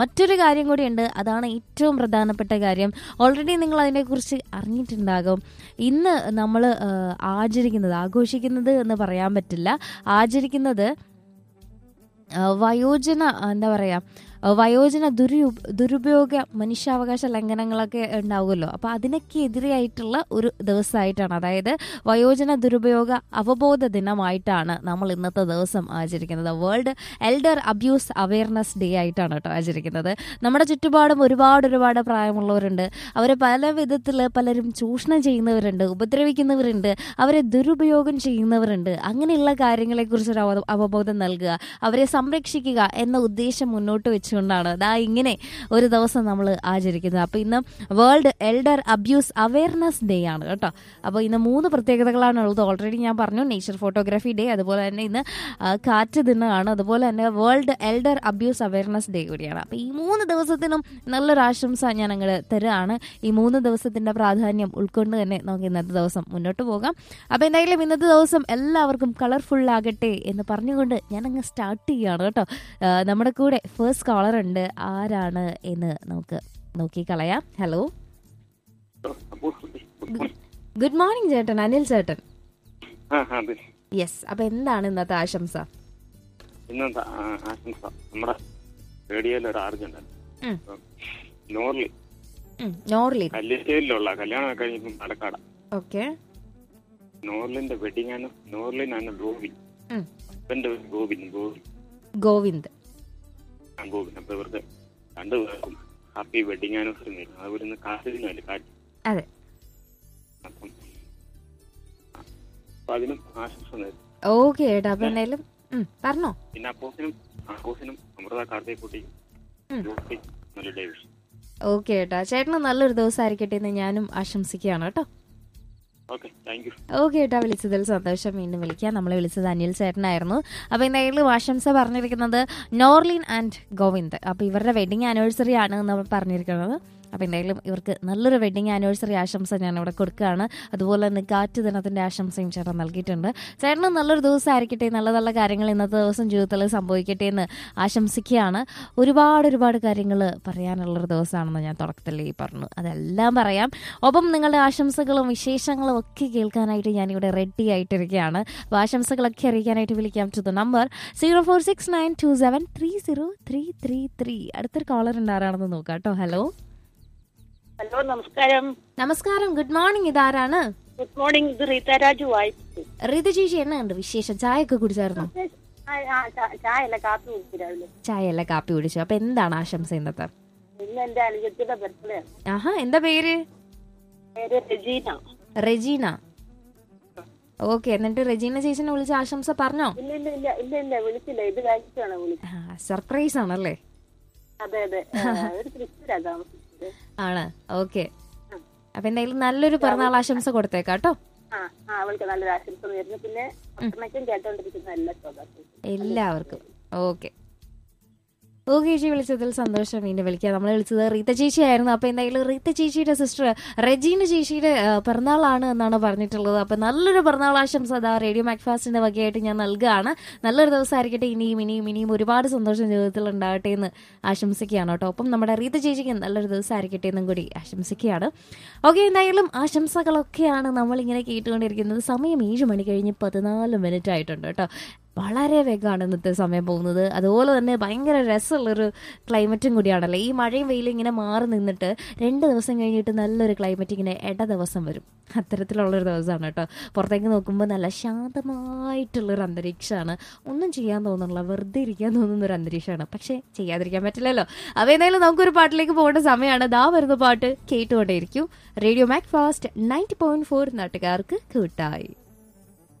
മറ്റൊരു കാര്യം കൂടിയുണ്ട് അതാണ് ഏറ്റവും പ്രധാനപ്പെട്ട കാര്യം ഓൾറെഡി നിങ്ങൾ അതിനെക്കുറിച്ച് അറിഞ്ഞിട്ടുണ്ടാകും ഇന്ന് നമ്മൾ ആചരിക്കുന്നത് ആഘോഷിക്കുന്നത് എന്ന് പറയാൻ പറ്റില്ല ആചരിക്കുന്നത് ആ, വയോജന എന്താ പറയുക വയോജന ദുരു ദുരുപയോഗ മനുഷ്യാവകാശ ലംഘനങ്ങളൊക്കെ ഉണ്ടാവുമല്ലോ അപ്പോൾ അതിനൊക്കെ എതിരെയായിട്ടുള്ള ഒരു ദിവസമായിട്ടാണ് അതായത് വയോജന ദുരുപയോഗ അവബോധ ദിനമായിട്ടാണ് നമ്മൾ ഇന്നത്തെ ദിവസം ആചരിക്കുന്നത് world elder abuse awareness day ആയിട്ടാണ് കേട്ടോ ആചരിക്കുന്നത് നമ്മുടെ ചുറ്റുപാടും ഒരുപാട് ഒരുപാട് പ്രായമുള്ളവരുണ്ട് അവരെ പല വിധത്തിൽ പലരും ചൂഷണം ചെയ്യുന്നവരുണ്ട് ഉപദ്രവിക്കുന്നവരുണ്ട് അവരെ ദുരുപയോഗം ചെയ്യുന്നവരുണ്ട് അങ്ങനെയുള്ള കാര്യങ്ങളെക്കുറിച്ച് ഒരു അവ- അവബോധം നൽകുക അവരെ സംരക്ഷിക്കുക എന്ന ഉദ്ദേശം മുന്നോട്ട് വെച്ചുകൊണ്ടാണ് ദാ ഇങ്ങനെ ഒരു ദിവസം നമ്മൾ ആചരിക്കുന്നത് അപ്പോൾ ഇന്ന് world elder abuse awareness day ആണ് കേട്ടോ അപ്പോൾ ഇന്ന് മൂന്ന് പ്രത്യേകതകളാണ് ഉള്ളത് ഓൾറെഡി ഞാൻ പറഞ്ഞു നേച്ചർ ഫോട്ടോഗ്രാഫി ഡേ അതുപോലെ തന്നെ ഇന്ന് ആ, കാറ്റ് ദിനമാണ് അതുപോലെ തന്നെ world elder abuse awareness day കൂടിയാണ് അപ്പോൾ ഈ മൂന്ന് ദിവസത്തിനും നല്ലൊരു ആശംസ ഞാൻ അങ്ങോട്ട് തരുകയാണ് ഈ മൂന്ന് ദിവസത്തിന്റെ പ്രാധാന്യം ഉൾക്കൊണ്ട് തന്നെ നമുക്ക് ഇന്നത്തെ ദിവസം മുന്നോട്ട് പോകാം അപ്പോൾ എന്തായാലും ഇന്നത്തെ ദിവസം എല്ലാവർക്കും കളർഫുൾ ആകട്ടെ എന്ന് പറഞ്ഞുകൊണ്ട് ഞാൻ അങ്ങ് സ്റ്റാർട്ട് ചെയ്യുകയാണ് കേട്ടോ ആ, നമ്മുടെ കൂടെ ഫസ്റ്റ് കോളർ ഉണ്ട് ആരാണ് എന്ന് നമുക്ക് നോക്കി കളയാം ഹലോ ഗുഡ് മോർണിംഗ് ചേട്ടൻ അനിൽ ചേട്ടൻ ആ അതെ യെസ് അപ്പൊ എന്താണ് ഇന്നത്തെ ആശംസ ഇന്നത്തെ ആ- ആശംസ നമ്മുടെ റേഡിയോയിൽ ഒരു ആർജുണ്ട് ഉം. നോർലി ഉം, നോർലി കല്യാശ്ശേരിയിലുള്ള കല്യാണം കഴിഞ്ഞിപ്പം പാലക്കാട് ഓക്കെ നോർലിന്റെ വെഡിങ് ആണ് നോർലിനാണ് ഗോവിൻ ഉം. ഹസ്ബൻഡ് ഗോവിൻ ഗോവിൻ ഗോവിന്ദ് ആ ഗോവിൻ അപ്പൊ ഇവർക്ക് രണ്ടുപേർക്കും ഹാപ്പി വെഡിങ് ആനിവേഴ്സറി നേരുന്നു അതുപോലെ ഇന്ന് കാറ്റിനല്ലേ കാറ്റ് അതെ അപ്പം ആ, അപ്പൊ അതിനും ആശംസ നേരുന്നു ഓക്കെ ഏട്ടാ അപ്പൊ എന്തായാലും ഉം, പറഞ്ഞോ പിന്നെ അപ്പോസിനും അപ്പോസിനും അമൃത കാർത്തിക്കുട്ടിയും ഉം. ജ്യോതി നല്ല ഡേവിസ് ഓക്കെ ഏട്ടാ ചേട്ടന് നല്ലൊരു ദിവസം ആയിരിക്കട്ടെ എന്ന് ഞാനും ആശംസിക്കുകയാണ് കേട്ടോ ഓക്കെ താങ്ക് യു ഓക്കെ ഏട്ടാ വിളിച്ചതിൽ സന്തോഷം വീണ്ടും വിളിക്കാം നമ്മളെ വിളിച്ചത് അനിൽ ചേട്ടനായിരുന്നു അപ്പൊ എന്തായാലും ആശംസ പറഞ്ഞിരിക്കുന്നത് നോർലിൻ ആൻഡ് ഗോവിന്ദ് അപ്പൊ ഇവരുടെ വെഡിങ് ആനിവേഴ്സറി ആണ് നമ്മൾ പറഞ്ഞിരിക്കുന്നത് അപ്പൊ എന്തായാലും ഇവർക്ക് നല്ലൊരു വെഡിങ് ആനിവേഴ്സറി ആശംസ ഞാൻ ഇവിടെ കൊടുക്കുകയാണ് അതുപോലെ തന്നെ കാറ്റ് ദിനത്തിന്റെ ആശംസയും ചേട്ടൻ നൽകിയിട്ടുണ്ട് ചേട്ടന് നല്ലൊരു ദിവസം ആയിരിക്കട്ടെ നല്ല നല്ല കാര്യങ്ങൾ ഇന്നത്തെ ദിവസം ജീവിതത്തിൽ സംഭവിക്കട്ടെ എന്ന് ആശംസിക്കുകയാണ് ഒരുപാട് ഒരുപാട് കാര്യങ്ങൾ പറയാനുള്ളൊരു ദിവസമാണെന്ന് ഞാൻ തുടക്കത്തിൽ ഈ പറഞ്ഞു അതെല്ലാം പറയാം ഒപ്പം നിങ്ങളുടെ ആശംസകളും വിശേഷങ്ങളും ഒക്കെ കേൾക്കാനായിട്ട് ഞാനിവിടെ റെഡി ആയിട്ടിരിക്കുകയാണ് അപ്പോൾ ആശംസകളൊക്കെ അറിയിക്കാനായിട്ട് വിളിക്കാം to the number zero four six nine two seven three zero three three three അടുത്തൊരു കോളർ ഉണ്ടാരാണെന്ന് നോക്കാം കേട്ടോ ഹലോ ഹലോ നമസ്കാരം നമസ്കാരം ഗുഡ് മോർണിംഗ് ഇതാരാണ് ഗുഡ് മോർണിംഗ് ഇത് റീത രാജു വായിച്ചു റീത ചേച്ചി എന്നാ ഉണ്ട് വിശേഷം ചായ ഒക്കെ കുടിച്ചായിരുന്നോ ചായ അല്ല കാപ്പി കുടിച്ചു രാവിലെ ചായ അല്ല കാപ്പി കുടിച്ചു അപ്പൊ എന്താണ് ആശംസ ഇന്നത്തെ ഇന്ന് എന്റെ അനുജത്തിന്റെ ബർത്ത്ഡേ ആണ് ആഹാ എന്താ പേര് പേര് റെജീന റെജീന ഓക്കെ എന്നിട്ട് റെജീന ചേച്ചിനെ വിളിച്ച് ആശംസ പറഞ്ഞോ ഇല്ല ഇല്ല ഇല്ല ഇല്ല ഇല്ല വിളിച്ചില്ല ഇത് കഴിച്ചാണ് വിളിച്ചത് സർപ്രൈസ് ആണല്ലേ അതെ അതെ ആ, ഒരു തൃശ്ശൂരാ താമസിച്ചത് ആണ് ഓക്കെ അപ്പൊ എന്തായാലും നല്ലൊരു പിറന്നാൾ ആശംസ കൊടുത്തേക്കാം കേട്ടോ ആ ആ അവൾക്ക് നല്ലൊരു ആശംസ നേരുന്നു പിന്നെ പട്ടണയ്ക്കും കേട്ടോണ്ടിരിക്കുന്ന എല്ലാ ശ്രോതാക്കൾക്കും എല്ലാവർക്കും ഓക്കെ ഓക്കെ ചേച്ചി വിളിച്ചതിൽ സന്തോഷം വീണ്ടും വിളിക്കാം നമ്മൾ വിളിച്ചത് റീത്ത ചേച്ചി ആയിരുന്നു അപ്പൊ എന്തായാലും റീത്ത ചേച്ചിയുടെ സിസ്റ്റർ റെജീന ചേച്ചിയുടെ ആ, പിറന്നാളാണ് എന്നാണ് പറഞ്ഞിട്ടുള്ളത് അപ്പൊ നല്ലൊരു പിറന്നാൾ ആശംസ അതാ റേഡിയോ മാക്ഫാസ്റ്റിന്റെ വകയായിട്ട് ഞാൻ നൽകുകയാണ് നല്ലൊരു ദിവസം ആയിരിക്കട്ടെ ഇനിയും ഇനിയും ഇനിയും ഒരുപാട് സന്തോഷം ജീവിതത്തിൽ ഉണ്ടാകട്ടെ എന്ന് ആശംസിക്കുകയാണ് കേട്ടോ ഒപ്പം നമ്മുടെ റീത്ത ചേച്ചിക്ക് നല്ലൊരു ദിവസം ആയിരിക്കട്ടെ എന്നും കൂടി ആശംസിക്കുകയാണ് ഓക്കെ എന്തായാലും ആശംസകളൊക്കെയാണ് നമ്മൾ ഇങ്ങനെ കേട്ടുകൊണ്ടിരിക്കുന്നത് സമയം ഏഴ് മണി കഴിഞ്ഞ് പതിനാല് മിനിറ്റ് ആയിട്ടുണ്ട് കേട്ടോ വളരെ വേഗമാണ് ഇന്നത്തെ സമയം പോകുന്നത് അതുപോലെ തന്നെ ഭയങ്കര രസമുള്ളൊരു ക്ലൈമറ്റും കൂടിയാണല്ലോ ഈ മഴയും വെയിലും ഇങ്ങനെ മാറി നിന്നിട്ട് രണ്ട് ദിവസം കഴിഞ്ഞിട്ട് നല്ലൊരു ക്ലൈമറ്റ് ഇങ്ങനെ ഇട ദിവസം വരും അത്തരത്തിലുള്ളൊരു ദിവസമാണ് കേട്ടോ പുറത്തേക്ക് നോക്കുമ്പോൾ നല്ല ശാന്തമായിട്ടുള്ളൊരു അന്തരീക്ഷമാണ് ഒന്നും ചെയ്യാൻ തോന്നുന്നില്ല വെറുതെ ഇരിക്കാൻ തോന്നുന്ന ഒരു അന്തരീക്ഷമാണ് പക്ഷേ ചെയ്യാതിരിക്കാൻ പറ്റില്ലല്ലോ അപ്പോൾ എന്തായാലും നമുക്കൊരു പാട്ടിലേക്ക് പോകേണ്ട സമയമാണ് ദാ വരുന്ന പാട്ട് കേട്ടുകൊണ്ടേയിരിക്കും radio mac fast ninety point four നാട്ടുകാർക്ക് കൂട്ടായി